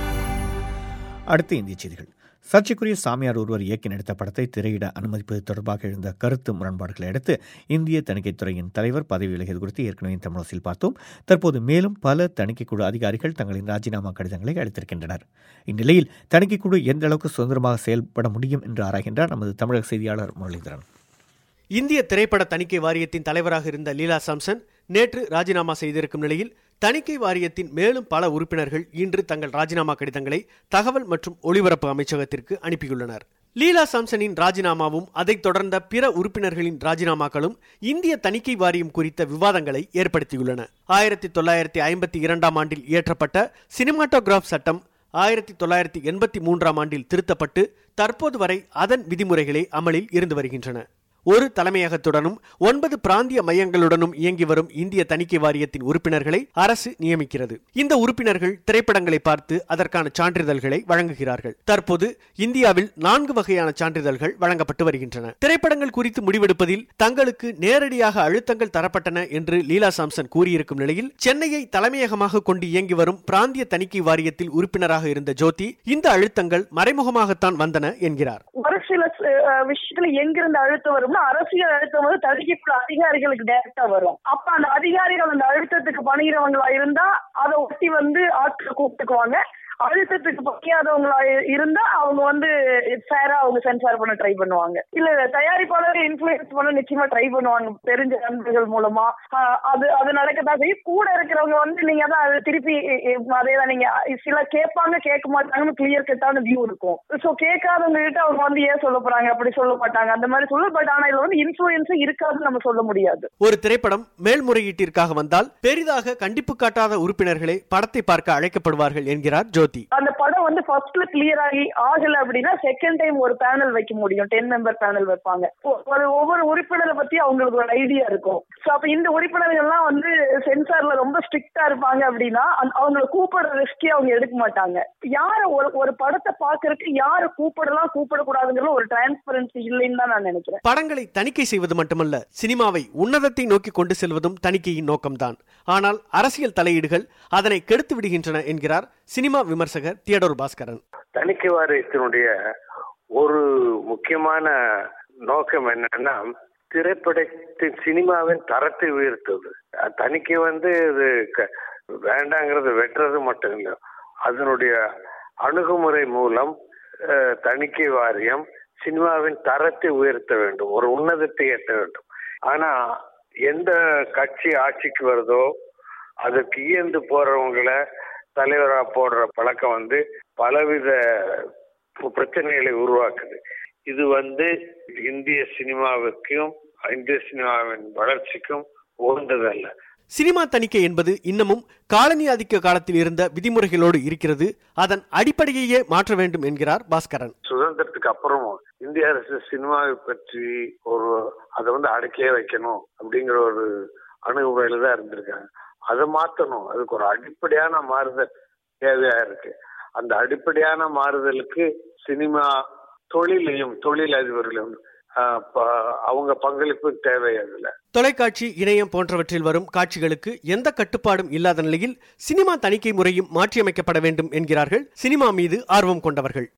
அடுத்து இந்திய செய்திகள் சர்ச்சைக்குரிய சாமியார் ஒருவர் இயக்கி நடித்த படத்தை திரையிட அனுமதிப்பது தொடர்பாக எழுந்த கருத்து முரண்பாடுகளை அடுத்து இந்திய தணிக்கைத்துறையின் தலைவர் பதவி விலகியது குறித்து ஏற்கனவே தமிழகத்தில் பார்த்தோம் தற்போது மேலும் பல தணிக்கைக்குழு அதிகாரிகள் தங்களின் ராஜினாமா கடிதங்களை அளித்திருக்கின்றனர் இந்நிலையில் தணிக்கைக்குழு எந்த அளவுக்கு சுதந்திரமாக செயல்பட முடியும் என்று ஆராய்கின்றார் நமது தமிழக செய்தியாளர் முரளிதரன் இந்திய திரைப்பட தணிக்கை வாரியத்தின் தலைவராக இருந்த லீலா சாம்சன் நேற்று ராஜினாமா செய்திருக்கும் நிலையில் தணிக்கை வாரியத்தின் மேலும் பல உறுப்பினர்கள் இன்று தங்கள் ராஜினாமா கடிதங்களை தகவல் மற்றும் ஒலிபரப்பு அமைச்சகத்திற்கு அனுப்பியுள்ளனர் லீலா சாம்சனின் ராஜினாமாவும் அதைத் தொடர்ந்த பிற உறுப்பினர்களின் ராஜினாமாக்களும் இந்திய தணிக்கை வாரியம் குறித்த விவாதங்களை ஏற்படுத்தியுள்ளன ஆயிரத்தி தொள்ளாயிரத்தி ஐம்பத்தி இரண்டாம் ஆண்டில் இயற்றப்பட்ட சினிமாட்டோகிராஃப் சட்டம் ஆயிரத்தி தொள்ளாயிரத்தி எண்பத்தி மூன்றாம் ஆண்டில் திருத்தப்பட்டு தற்போது வரை அதன் விதிமுறைகளே அமலில் இருந்து வருகின்றன ஒரு தலைமையகத்துடனும் ஒன்பது பிராந்திய மையங்களுடனும் இயங்கி வரும் இந்திய தணிக்கை வாரியத்தின் உறுப்பினர்களை அரசு நியமிக்கிறது இந்த உறுப்பினர்கள் திரைப்படங்களை பார்த்து அதற்கான சான்றிதழ்களை வழங்குகிறார்கள் தற்போது இந்தியாவில் நான்கு வகையான சான்றிதழ்கள் வழங்கப்பட்டு வருகின்றன திரைப்படங்கள் குறித்து முடிவெடுப்பதில் தங்களுக்கு நேரடியாக அழுத்தங்கள் தரப்பட்டன என்று லீலா சாம்சன் கூறியிருக்கும் நிலையில் சென்னையை தலைமையகமாக கொண்டு இயங்கி வரும் பிராந்திய தணிக்கை வாரியத்தில் உறுப்பினராக இருந்த ஜோதி இந்த அழுத்தங்கள் மறைமுகமாகத்தான் வந்தன என்கிறார் ஒரு சில அஹ், விஷயத்துல எங்கிருந்து அழுத்தம் வரும்னா அரசியல் அழுத்தம் வந்து தடுக்கிக்குள்ள அதிகாரிகளுக்கு டைரக்டா வரும் அப்ப அந்த அதிகாரிகள் அந்த அழுத்தத்துக்கு பணிகிறவங்களா இருந்தா அதை ஒட்டி வந்து ஆட்கள் கூப்பிட்டுக்குவாங்க அழுத்தத்துக்கு பணியாதவங்களா இருந்தா அவங்க வந்து ஃபேரா அவங்க சென்சார் பண்ண ட்ரை பண்ணுவாங்க இல்ல தயாரிப்பாளரை இன்ஃபுளுன்ஸ் பண்ண நிச்சயமா ட்ரை பண்ணுவாங்க தெரிஞ்ச நண்பர்கள் மூலமா ஆஹ் அது அது நடக்கத்தான் செய்யும் கூட இருக்கிறவங்க வந்து நீங்க தான் அது திருப்பி அதே தான் நீங்க சில கேட்பாங்க கேட்க மாட்டாங்கன்னு கிளியர் கட்டான வியூ இருக்கும் சோ கேட்காதவங்க கிட்ட அவங்க வந்து ஏன் சொல்ல போறாங்க அப்படி சொல்ல மாட்டாங்க அந்த மாதிரி சொல்ல பட் ஆனா இதுல வந்து இன்ஃபுளுன்ஸ் இருக்காதுன்னு நம்ம சொல்ல முடியாது ஒரு திரைப்படம் மேல்முறையீட்டிற்காக வந்தால் பெரிதாக கண்டிப்பு காட்டாத உறுப்பினர்களே படத்தை பார்க்க அழைக்கப்படுவார்கள் என்கிறார் ஜோதி அந்த படம் வந்து ஃபர்ஸ்ட்ல கிளியர் ஆகி ஆகல அப்படின்னா செகண்ட் டைம் ஒரு பேனல் வைக்க முடியும் டென் மெம்பர் பேனல் வைப்பாங்க ஒ- ஒரு ஒவ்வொரு உறுப்பினரை பத்தி அவங்களுக்கு ஒரு ஐடியா இருக்கும் சோ அப்ப இந்த உறுப்பினர்கள்லாம் வந்து சென்சார்ல ரொம்ப ஸ்ட்ரிக்டா இருப்பாங்க அப்படின்னா அந்த- அவங்கள கூப்பிடுற ரிஸ்கே அவங்க எடுக்க மாட்டாங்க யார ஒரு ஒரு படத்தை பாக்குறதுக்கு யார கூப்பிடலாம் கூப்பிடக்கூடாதுங்கிற ஒரு டிரான்ஸ்பரன்சி இல்லைன்னு தான் நான் நினைக்கிறேன் படங்களை தணிக்கை செய்வது மட்டுமல்ல சினிமாவை உன்னதத்தை நோக்கி கொண்டு செல்வதும் தணிக்கையின் நோக்கம்தான் ஆனால் அரசியல் தலையீடுகள் அதனை கெடுத்து விடுகின்றன என்கிறார் சினிமா விமர்சகர் தியடோர் பாஸ்கரன் தணிக்கை வாரியத்தினுடைய ஒரு முக்கியமான நோக்கம் என்னன்னா திரைப்படத்தின் சினிமாவின் தரத்தை உயர்த்துவது அஹ் தணிக்கை வந்து இது க- வேண்டாங்கிறது வெட்டுறது மட்டும் இல்லை அதனுடைய அணுகுமுறை மூலம் அஹ், தணிக்கை வாரியம் சினிமாவின் தரத்தை உயர்த்த வேண்டும் ஒரு உன்னதத்தை எட்ட வேண்டும் ஆனா எந்த கட்சி ஆட்சிக்கு வருதோ அதற்கு இயந்து போறவங்களை தலைவரா போடுற பழக்கம் வந்து பலவித பு- பிரச்சனைகளை உருவாக்குது இது வந்து இந்திய சினிமாவுக்கும் இந்திய சினிமாவின் வளர்ச்சிக்கும் உகந்ததல்ல சினிமா தணிக்கை என்பது இன்னமும் காலனி ஆதிக்க காலத்தில் இருந்த விதிமுறைகளோடு இருக்கிறது அதன் அடிப்படையையே மாற்ற வேண்டும் என்கிறார் பாஸ்கரன் சுதந்திரத்துக்கு அப்புறமும் இந்திய அரசு சினிமாவை பற்றி ஒரு அதை வந்து அடக்கியே வைக்கணும் அப்படிங்கிற ஒரு அணுகுமுறையில தான் இருந்திருக்காங்க அதை மாத்தணும் அதுக்கு ஒரு அடிப்படையான மாறுதல் தேவையா இருக்கு அந்த அடிப்படையான மாறுதலுக்கு சினிமா தொழிலையும் தொழில் அதிபர்களையும் ஆஹ், ப- அவங்க பங்களிப்பு தேவை அதுல தொலைக்காட்சி இணையம் போன்றவற்றில் வரும் காட்சிகளுக்கு எந்த கட்டுப்பாடும் இல்லாத நிலையில் சினிமா தணிக்கை முறையும் மாற்றியமைக்கப்பட வேண்டும் என்கிறார்கள் சினிமா மீது ஆர்வம் கொண்டவர்கள்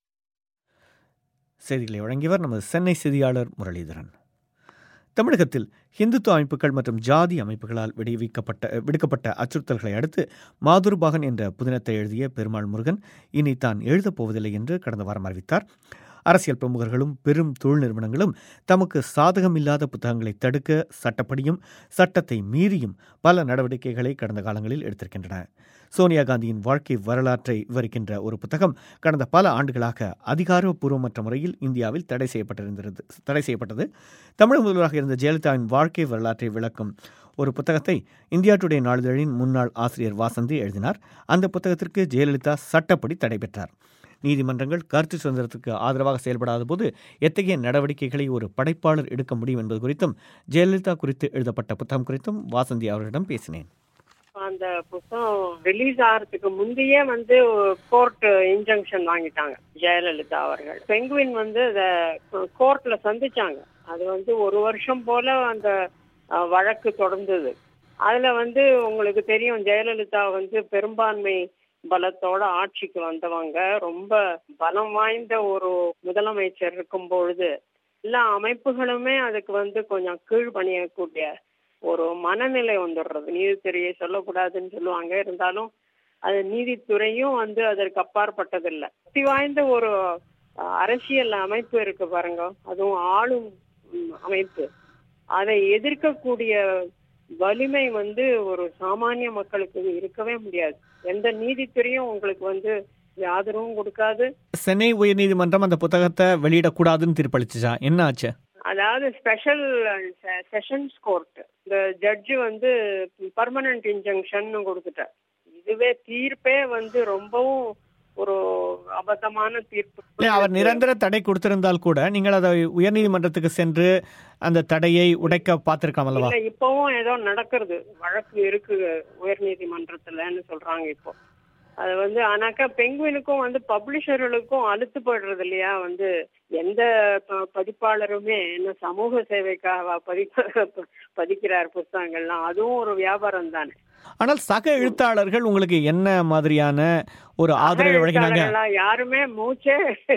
செய்திகளை வழங்கியவர் நமது சென்னை செய்தியாளர் முரளிதரன் தமிழகத்தில் இந்துத்துவ அமைப்புகள் மற்றும் ஜாதி அமைப்புகளால் விடுவிக்கப்பட்ட விடுக்கப்பட்ட அச்சுறுத்தல்களை அடுத்து மாதுருபாகன் என்ற புதினத்தை எழுதிய பெருமாள் முருகன் இனி தான் எழுதப் போவதில்லை என்று கடந்த வாரம் அறிவித்தார் அரசியல் பிரமுகர்களும் பெரும் தொழில் நிறுவனங்களும் தமக்கு சாதகமில்லாத புத்தகங்களை தடுக்க சட்டப்படியும் சட்டத்தை மீறியும் பல நடவடிக்கைகளை கடந்த காலங்களில் எடுத்திருக்கின்றன சோனியா காந்தியின் வாழ்க்கை வரலாற்றை விவரிக்கின்ற ஒரு புத்தகம் கடந்த பல ஆண்டுகளாக அதிகாரப்பூர்வமற்ற முறையில் இந்தியாவில் தடை செய்யப்பட்டிருந்தது தடை செய்யப்பட்டது தமிழக முதல்வராக இருந்த ஜெயலலிதாவின் வாழ்க்கை வரலாற்றை விளக்கும் ஒரு புத்தகத்தை இந்தியா டுடே நாளிதழின் முன்னாள் ஆசிரியர் வாசந்தி எழுதினார் அந்த புத்தகத்திற்கு ஜெயலலிதா சட்டப்படி தடை பெற்றார் நீதிமன்றங்கள் கருத்து சுதந்திரத்துக்கு ஆதரவாக செயல்படாத போது எத்தகைய நடவடிக்கைகளை ஒரு படைப்பாளர் எடுக்க முடியும் என்பது குறித்தும் ஜெயலலிதா குறித்து எழுதப்பட்ட புத்தகம் குறித்தும் வாசந்தி அவர்களிடம் பேசினேன் அந்த புத்தகம் ரிலீஸ் ஆகிறதுக்கு முந்தையே வந்து கோர்ட் இன்ஜங்ஷன் வாங்கிட்டாங்க ஜெயலலிதா அவர்கள் பெங்குவின் வந்து அத கோர்ட்ல சந்திச்சாங்க அது வந்து ஒரு வருஷம் போல அந்த அஹ், வழக்கு தொடர்ந்தது அதுல வந்து உங்களுக்கு தெரியும் ஜெயலலிதா வந்து பெரும்பான்மை பலத்தோட ஆட்சிக்கு வந்தவங்க ரொம்ப பலம் வாய்ந்த ஒரு முதலமைச்சர் இருக்கும் பொழுது எல்லா அமைப்புகளுமே அதுக்கு வந்து கொஞ்சம் கீழ்பணியக்கூடிய ஒரு மனநிலை வந்துடுறது நீதித்துறையை சொல்லக்கூடாதுன்னு சொல்லுவாங்க இருந்தாலும் அது நீதித்துறையும் வந்து அதற்கு அப்பாற்பட்டதில்லை சக்தி வாய்ந்த ஒரு அஹ், அரசியல் அமைப்பு இருக்கு பாருங்க அதுவும் ஆளும் ம், அமைப்பு அதை எதிர்க்கக்கூடிய வலிமை வந்து ஒரு சாமானிய மக்களுக்கு இருக்கவே முடியாது எந்த நீதித்துறையும் உங்களுக்கு வந்து ஆதரவும் கொடுக்காது சென்னை உயர்நீதிமன்றம் அந்த புத்தகத்தை வெளியிடக்கூடாதுன்னு தீர்ப்பளிச்சுச்சா என்ன ஆச்சு அதாவது ஸ்பெஷல் செஷன்ஸ் கோர்ட் இந்த ஜட்ஜு வந்து பர்மனன்ட் இன்ஜங்ஷன் கொடுத்துட்டார் இதுவே தீர்ப்பே வந்து ரொம்பவும் ஒரு அபத்தமான தீர்ப்பு இல்லை அவர் நிரந்தர தடை கொடுத்திருந்தால் கூட நீங்கள் அதை உயர்நீதிமன்றத்துக்கு சென்று அந்த தடையை உடைக்க பார்த்திருக்கலாம் அல்லவா இல்ல இப்பவும் ஏதோ நடக்கிறது வழக்கு இருக்கு உயர் நீதிமன்றத்துலன்னு சொல்றாங்க இப்போ அது வந்து ஆனாக்கா பெங்குவினுக்கும் வந்து பப்ளிஷர்களுக்கும் அழுத்து போயிடுறது இல்லையா வந்து எந்த ப- பதிப்பாளருமே என்ன சமூக சேவைக்காக பதி பதிக்கிறார் புஸ்தகங்கள்லாம் அதுவும் ஒரு வியாபாரம் தானே ஆனால் சக எழுத்தாளர்கள் உங்களுக்கு என்ன மாதிரியான ஒரு ஆதரவை வழங்கினாங்க எழுத்தாளர்களா யாருமே மூச்சே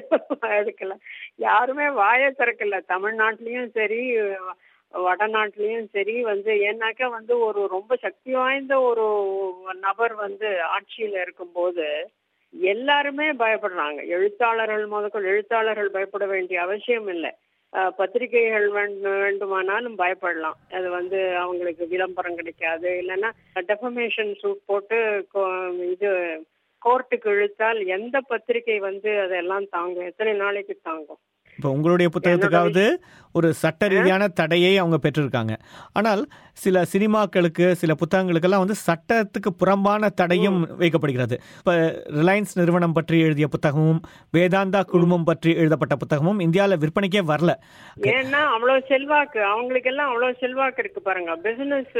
எடுக்கல யாருமே வாயை திறக்கல தமிழ்நாட்டிலயும் சரி வடநாட்டிலயும் சரி வந்து ஏன்னாக்கா வந்து ஒரு ரொம்ப சக்தி வாய்ந்த ஒரு நபர் வந்து ஆட்சியில இருக்கும்போது எல்லாருமே பயப்படுறாங்க எழுத்தாளர்கள் முதற்கொண்டு எழுத்தாளர்கள் பயப்பட வேண்டிய அவசியம் இல்லை அஹ், பத்திரிகைகள் வேண்டு- வேண்டுமானாலும் பயப்படலாம் அது வந்து அவங்களுக்கு விளம்பரம் கிடைக்காது இல்லைன்னா டெஃபமேஷன் சூட் போட்டு கோ- இது கோர்ட்டுக்கு இழுத்தால் எந்த பத்திரிகை வந்து அதெல்லாம் தாங்கும் எத்தனை நாளைக்கு தாங்கும் இப்போ உங்களுடைய புத்தகத்துக்காவது ஒரு சட்ட ரீதியான தடையை அவங்க பெற்றிருக்காங்க ஆனால் சில சினிமாக்களுக்கு சில புத்தகங்களுக்கெல்லாம் வந்து சட்டத்துக்கு புறம்பான தடையும் வைக்கப்படுகிறது இப்போ ரிலையன்ஸ் நிறுவனம் பற்றி எழுதிய புத்தகமும் வேதாந்தா குழுமம் பற்றி எழுதப்பட்ட புத்தகமும் இந்தியாவில் விற்பனைக்கே வரல ஏன்னா அவ்வளவு செல்வாக்கு அவங்களுக்கு எல்லாம் அவ்வளவு செல்வாக்கு இருக்கு பாருங்க பிசினஸ்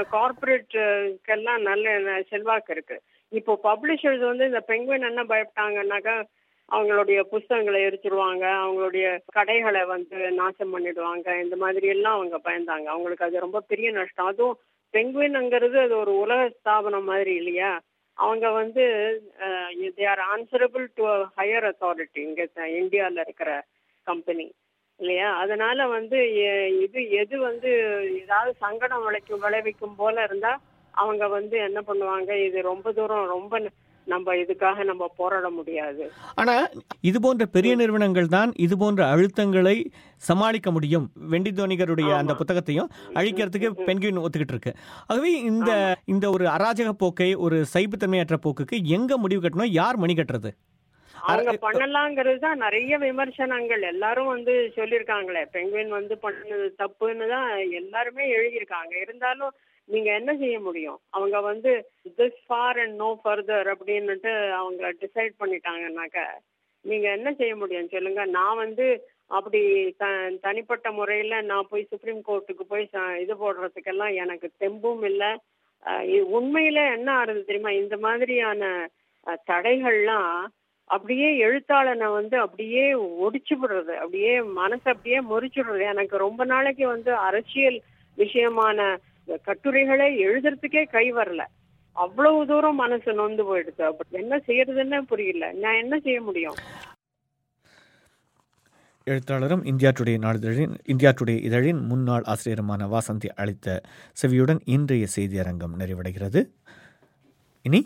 கார்பரேட்க்கெல்லாம் நல்ல செல்வாக்கு இருக்கு இப்போ பப்ளிஷர்ஸ் வந்து இந்த பெங்குவின் என்ன பயப்பட்டாங்கன்னாக்கா அவங்களுடைய புஸ்தகங்களை எரிச்சிருவாங்க அவங்களுடைய கடைகளை வந்து நாசம் பண்ணிடுவாங்க இந்த மாதிரி எல்லாம் அவங்க பயந்தாங்க அவங்களுக்கு அது ரொம்ப பெரிய நஷ்டம் அதுவும் பெங்குவின்ங்கிறது அது ஒரு உலக ஸ்தாபனம் மாதிரி இல்லையா அவங்க வந்து they are answerable to higher authority இங்க இந்தியால இருக்கிற கம்பெனி இல்லையா அதனால வந்து எ- இது எது வந்து ஏதாவது சங்கடம் விளைக்கும் விளைவிக்கும் போல இருந்தா அவங்க வந்து என்ன பண்ணுவாங்க இது ரொம்ப தூரம் ரொம்ப ந- நம்ம இதுக்காக நம்ம போராட முடியாது ஆனா இது போன்ற பெரிய நிறுவனங்கள் தான் இது போன்ற அழுத்தங்களை சமாளிக்க முடியும் வெண்டி தோனிகருடைய அந்த புத்தகத்தையும் அழிக்கிறதுக்கு பெண்கின் ஒத்துக்கிட்டு இருக்கு ஆகவே இந்த இந்த ஒரு அராஜக போக்கை ஒரு சைப்புத்தன்மையற்ற போக்குக்கு எங்க முடிவு கட்டணும் யார் மணி கட்டுறது அவங்க பண்ணலாங்கிறது தான் நிறைய விமர்சனங்கள் எல்லாரும் வந்து சொல்லியிருக்காங்களே பெங்குவின் வந்து பண்ணது தப்புன்னு தான் எல்லாருமே எழுதியிருக்காங்க இருந்தாலும் நீங்க என்ன செய்ய முடியும் அவங்க வந்து this far and no further அப்படின்னுட்டு அவங்க டிசைட் பண்ணிட்டாங்கன்னாக்க நீங்க என்ன செய்ய முடியும் சொல்லுங்க நான் வந்து அப்படி த தனிப்பட்ட முறையில நான் போய் சுப்ரீம் கோர்ட்டுக்கு போய் ச- இது போடுறதுக்கெல்லாம் எனக்கு தெம்பும் இல்லை உண்மையில என்ன ஆறுது தெரியுமா இந்த மாதிரியான அஹ், தடைகள்லாம் அப்படியே எழுத்தாளனை வந்து அப்படியே ஒடிச்சு விடுறது அப்படியே மனசை அப்படியே முறிச்சுடுறது எனக்கு ரொம்ப நாளைக்கு வந்து அரசியல் விஷயமான கட்டுரைகளை எழுதுறதுக்கே கை வரல அவ்வளவு தூரம் மனசு நொந்து போயிடுது அப்ப என்ன செய்யறதுன்னு புரியல நான் என்ன செய்ய முடியும் எழுத்தாளரும் இந்தியா டுடே நாளிதழின் இந்தியா டுடே இதழின் முன்னாள் ஆசிரியருமான வாசந்தி அளித்த செவியுடன் இன்றைய செய்தி அரங்கம் நிறைவடைகிறது இனி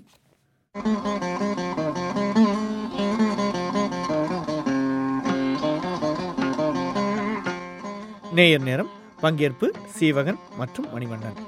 நேயர் நேரம் பங்கேற்பு சீவகன் மற்றும் மணிவண்ணன்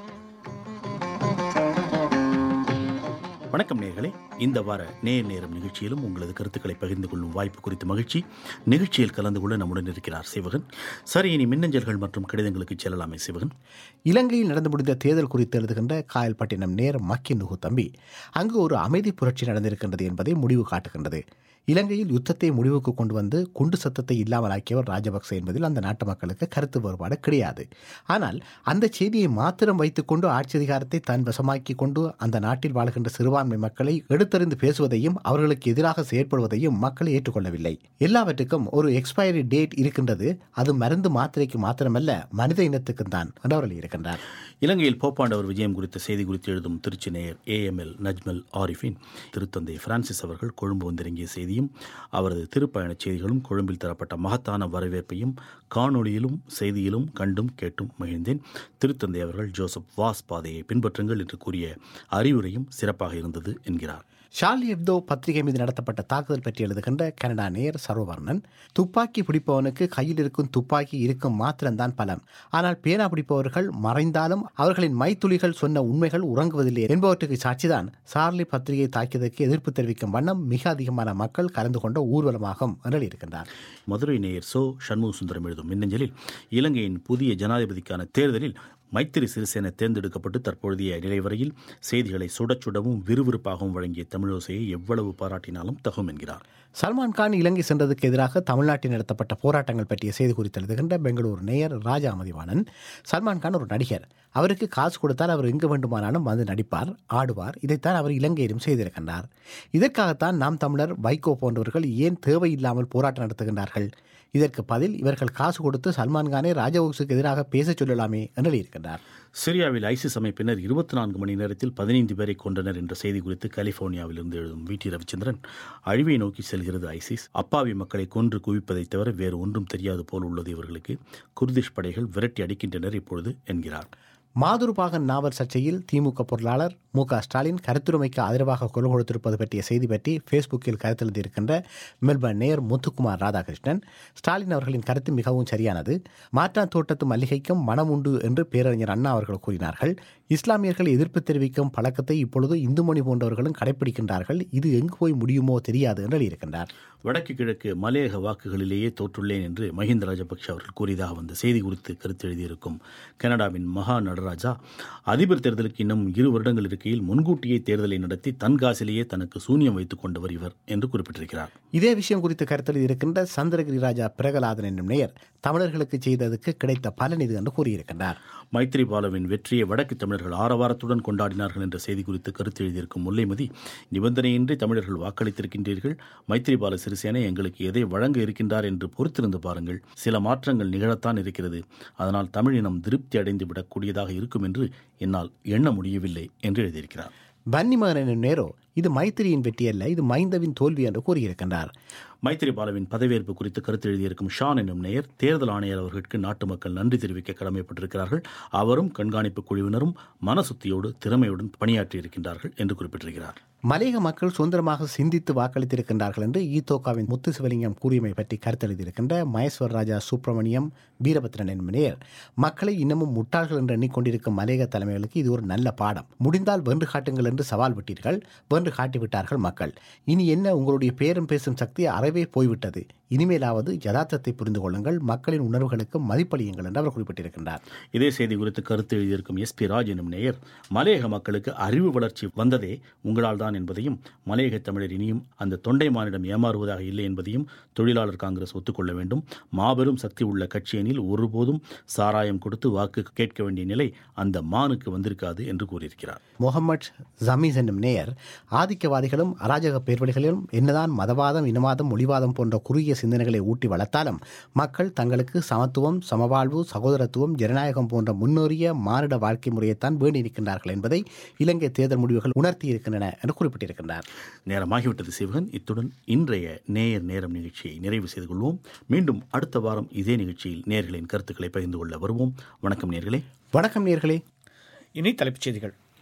வணக்கம் நேர்களே இந்த வார நேர் நேரம் நிகழ்ச்சியிலும் உங்களது கருத்துக்களை பகிர்ந்து கொள்ளும் வாய்ப்பு குறித்து மகிழ்ச்சி நிகழ்ச்சியில் கலந்து கொள்ள நம்முடன் இருக்கிறார் சிவகன் சரி இனி மின்னஞ்சல்கள் மற்றும் கடிதங்களுக்கு செல்லலாமே சிவகன் இலங்கையில் நடந்து முடிந்த தேர்தல் குறித்து எழுதுகின்ற காயல்பட்டினம் நேர் மக்கி நுகு தம்பி அங்கு ஒரு அமைதி புரட்சி நடந்திருக்கின்றது என்பதை முடிவு காட்டுகின்றது இலங்கையில் யுத்தத்தை முடிவுக்கு கொண்டு வந்து குண்டு சத்தத்தை இல்லாமலாக்கியவர் ராஜபக்ச என்பதில் அந்த நாட்டு மக்களுக்கு கருத்து வேறுபாடு கிடையாது ஆனால் அந்த செய்தியை மாத்திரம் வைத்துக்கொண்டு ஆட்சி அதிகாரத்தை தன் வசமாக்கி கொண்டு அந்த நாட்டில் வாழ்கின்ற சிறுபான்மை மக்களை எடுத்தறிந்து பேசுவதையும் அவர்களுக்கு எதிராக செயற்படுவதையும் மக்கள் ஏற்றுக்கொள்ளவில்லை எல்லாவற்றுக்கும் ஒரு எக்ஸ்பைரி டேட் இருக்கின்றது அது மருந்து மாத்திரைக்கு மாத்திரமல்ல மனித இனத்துக்கும் தான் என்று அவர்கள் இருக்கின்றார் இலங்கையில் போப்பாண்டவர் விஜயம் குறித்த செய்தி குறித்து எழுதும் திருச்சி நேயர் ஏஎம்எல் நஜ்மல் ஆரிஃபின் திருத்தந்தை பிரான்சிஸ் அவர்கள் கொழும்பு வந்திறங்கிய செய்தியும் அவரது திருப்பயணச் செய்திகளும் கொழும்பில் தரப்பட்ட மகத்தான வரவேற்பையும் காணொளியிலும் செய்தியிலும் கண்டும் கேட்டும் மகிழ்ந்தேன் திருத்தந்தை அவர்கள் ஜோசப் வாஸ் பாதையை பின்பற்றுங்கள் என்று கூறிய அறிவுரையும் சிறப்பாக இருந்தது என்கிறார் ஷார்லி எப்தோ பத்திரிகை மீது நடத்தப்பட்ட தாக்குதல் பற்றி எழுதுகின்ற கனடா நேர் சர்வவர்ணன் துப்பாக்கி பிடிப்பவனுக்கு கையில் இருக்கும் துப்பாக்கி இருக்கும் மாத்திரம்தான் பலம் ஆனால் பேனா பிடிப்பவர்கள் மறைந்தாலும் அவர்களின் மைத்துளிகள் சொன்ன உண்மைகள் உறங்குவதில்லை என்பவற்றுக்கு சாட்சிதான் சார்லி பத்திரிகை தாக்கியதற்கு எதிர்ப்பு தெரிவிக்கும் வண்ணம் மிக அதிகமான மக்கள் கலந்து கொண்ட ஊர்வலமாகும் என்று இருக்கின்றார் மதுரை நேயர் சோ சண்முக சுந்தரம் எழுதும் மின்னஞ்சலில் இலங்கையின் புதிய ஜனாதிபதிக்கான தேர்தலில் மைத்திரி சிறிசேன தேர்ந்தெடுக்கப்பட்டு தற்பொழுதைய நிலை வரையில் செய்திகளை சுடச் சுடவும் விறுவிறுப்பாகவும் வழங்கிய தமிழோசையை எவ்வளவு பாராட்டினாலும் தகும் என்கிறார் சல்மான் கான் இலங்கை சென்றதுக்கு எதிராக தமிழ்நாட்டில் நடத்தப்பட்ட போராட்டங்கள் பற்றிய செய்தி குறித்து எழுதுகின்ற பெங்களூரு நேயர் ராஜா மதிவாணன் சல்மான் கான் ஒரு நடிகர் அவருக்கு காசு கொடுத்தால் அவர் எங்கு வேண்டுமானாலும் வந்து நடிப்பார் ஆடுவார் இதைத்தான் அவர் இலங்கையிலும் செய்திருக்கின்றார் இதற்காகத்தான் நாம் தமிழர் வைகோ போன்றவர்கள் ஏன் தேவையில்லாமல் போராட்டம் நடத்துகின்றார்கள் இதற்கு பதில் இவர்கள் காசு கொடுத்து சல்மான் கானை ராஜபக்சுக்கு எதிராக பேசச் சொல்லலாமே என்று இருக்கின்றார் சிரியாவில் ஐசிஸ் அமைப்பினர் இருபத்தி நான்கு மணி நேரத்தில் பதினைந்து பேரை கொண்டனர் என்ற செய்தி குறித்து கலிபோர்னியாவிலிருந்து எழுதும் வி டி ரவிச்சந்திரன் அழிவை நோக்கி செல்கிறது ஐசிஸ் அப்பாவி மக்களை கொன்று குவிப்பதைத் தவிர வேறு ஒன்றும் தெரியாது போல் உள்ளது இவர்களுக்கு குர்திஷ் படைகள் விரட்டி அடிக்கின்றனர் இப்பொழுது என்கிறார் மாதுருபாகன் நாவல் சர்ச்சையில் திமுக பொருளாளர் மு க ஸ்டாலின் கருத்துரிமைக்கு ஆதரவாக குரல் கொடுத்திருப்பது பற்றிய செய்தி பற்றி ஃபேஸ்புக்கில் கருத்தெழுதியிருக்கின்ற மெல்பர்ன் நேயர் முத்துக்குமார் ராதாகிருஷ்ணன் ஸ்டாலின் அவர்களின் கருத்து மிகவும் சரியானது மாற்றான் தோட்டத்து மல்லிகைக்கும் மனம் உண்டு என்று பேரறிஞர் அண்ணா அவர்கள் கூறினார்கள் இஸ்லாமியர்கள் எதிர்ப்பு தெரிவிக்கும் பழக்கத்தை இப்பொழுது இந்துமணி போன்றவர்களும் கடைபிடிக்கின்றார்கள் இது எங்கு போய் முடியுமோ தெரியாது என்று இருக்கின்றார் வடக்கு கிழக்கு மலையக வாக்குகளிலேயே தோற்றுள்ளேன் என்று மஹிந்த ராஜபக்ஷ அவர்கள் கூறியதாக வந்த செய்தி குறித்து கருத்து எழுதியிருக்கும் கனடாவின் மகா நடராஜா அதிபர் தேர்தலுக்கு இன்னும் இரு வருடங்கள் இருக்கையில் முன்கூட்டியே தேர்தலை நடத்தி தன் காசிலேயே தனக்கு சூன்யம் வைத்துக் கொண்டவர் இவர் என்று குறிப்பிட்டிருக்கிறார் இதே விஷயம் குறித்து கருத்தில் இருக்கின்ற சந்திரகிரி ராஜா பிரகலாதன் என்னும் நேயர் தமிழர்களுக்கு செய்ததுக்கு கிடைத்த பலன் இது என்று கூறியிருக்கின்றார் மைத்ரிபாலவின் வெற்றியை வடக்கு தமிழர்கள் ஆரவாரத்துடன் கொண்டாடினார்கள் என்ற செய்தி குறித்து கருத்து எழுதியிருக்கும் முல்லைமதி நிபந்தனையின்றி தமிழர்கள் வாக்களித்திருக்கின்றீர்கள் மைத்ரிபால சிறிசேனை எங்களுக்கு எதை வழங்க இருக்கின்றார் என்று பொறுத்திருந்து பாருங்கள் சில மாற்றங்கள் நிகழத்தான் இருக்கிறது அதனால் தமிழினம் திருப்தி அடைந்து விடக்கூடியதாக இருக்கும் என்று என்னால் எண்ண முடியவில்லை என்று எழுதியிருக்கிறார் பன்னிமகன் என்னும் நேரோ இது மைத்திரியின் வெற்றி அல்ல இது மைந்தவின் தோல்வி என்று கூறியிருக்கின்றார் மைத்திரிபாலவின் பதவியேற்பு குறித்து கருத்து எழுதியிருக்கும் ஷான் என்னும் நேயர் தேர்தல் ஆணையர் அவர்களுக்கு நாட்டு மக்கள் நன்றி தெரிவிக்க கடமைப்பட்டிருக்கிறார்கள் அவரும் கண்காணிப்பு குழுவினரும் மனசுத்தியோடு திறமையுடன் பணியாற்றியிருக்கின்றார்கள் என்று குறிப்பிட்டிருக்கிறார் மலையக மக்கள் சுதந்திரமாக சிந்தித்து வாக்களித்திருக்கின்றார்கள் என்று ஈதோகாவின் முத்து சிவலிங்கம் கூறியமை பற்றி கருத்தெழுதியிருக்கின்ற மகேஸ்வர் ராஜா சுப்பிரமணியம் வீரபத்ரன் என்னும் நேயர் மக்களை இன்னமும் முட்டாள்கள் என்று எண்ணிக்கொண்டிருக்கும் மலையக தலைமைகளுக்கு இது ஒரு நல்ல பாடம் முடிந்தால் வென்று காட்டுங்கள் என்று சவால் விட்டீர்கள் வென்று காட்டிவிட்டார்கள் மக்கள் இனி என்ன உங்களுடைய பேரம் பேசும் சக்தி அறவே போய்விட்டது இனிமேலாவது யதார்த்தத்தை புரிந்து கொள்ளுங்கள் மக்களின் உணர்வுகளுக்கு மதிப்பளியுங்கள் என்று அவர் குறிப்பிட்டிருக்கின்றார் இதே செய்தி குறித்து கருத்து எழுதியிருக்கும் எஸ் பி ராஜ் எனும் நேயர் மலையக மக்களுக்கு அறிவு வளர்ச்சி வந்ததே உங்களால் தான் என்பதையும் மலையக தமிழர் இனியும் அந்த தொண்டை மானிடம் ஏமாறுவதாக இல்லை என்பதையும் தொழிலாளர் காங்கிரஸ் ஒத்துக்கொள்ள வேண்டும் மாபெரும் சக்தி உள்ள கட்சி எனில் ஒருபோதும் சாராயம் கொடுத்து வாக்கு கேட்க வேண்டிய நிலை அந்த மானுக்கு வந்திருக்காது என்று கூறியிருக்கிறார் முகமது ஜமீஸ் என்னும் நேயர் ஆதிக்கவாதிகளும் அராஜக பேர்வழிகளிலும் என்னதான் மதவாதம் இனவாதம் மொழிவாதம் போன்ற குறுகிய சிந்தனைகளை ஊட்டி வளர்த்தாலும் மக்கள் தங்களுக்கு சமத்துவம் சமவாழ்வு சகோதரத்துவம் ஜனநாயகம் போன்ற முன்னோறிய மானிட வாழ்க்கை முறையைத்தான் வேண்டியிருக்கின்றார்கள் என்பதை இலங்கை தேர்தல் முடிவுகள் உணர்த்தியிருக்கின்றன என்று குறிப்பிட்டிருக்கின்றார் நேரமாகிவிட்டது சிவகன் இத்துடன் இன்றைய நேயர் நேரம் நிகழ்ச்சியை நிறைவு செய்து கொள்வோம் மீண்டும் அடுத்த வாரம் இதே நிகழ்ச்சியில் நேர்களின் கருத்துக்களை பகிர்ந்து கொள்ள வருவோம் வணக்கம் நேர்களே வணக்கம் நேர்களே இனி தலைப்புச் செய்திகள்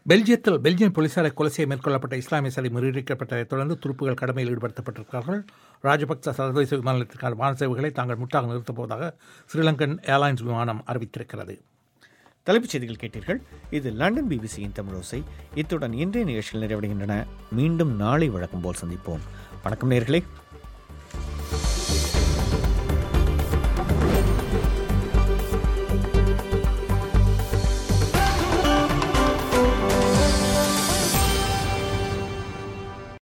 பெல்ஜியத்தில் பெல்ஜியம் போலீசாரை கொலை செய்ய மேற்கொள்ளப்பட்ட இஸ்லாமிய சதி முறியடிக்கப்பட்டதைத் தொடர்ந்து துருப்புகள் கடமையில் ஈடுபடுத்தப்பட்டிருக்கிறார்கள் ராஜபக்ச சர்வதேச விமான நிலையத்திற்கான வான சேவைகளை தாங்கள் முட்டாக நிறுத்தப் போவதாக ஸ்ரீலங்கன் ஏர்லைன்ஸ் விமானம் அறிவித்திருக்கிறது தலைப்புச் செய்திகள் கேட்டீர்கள் இது லண்டன் பிபிசியின் தமிழோசை இத்துடன் இன்றைய நிகழ்ச்சிகள் நிறைவடைகின்றன மீண்டும் நாளை வழக்கம் போல் சந்திப்போம் வணக்கம் நேர்களே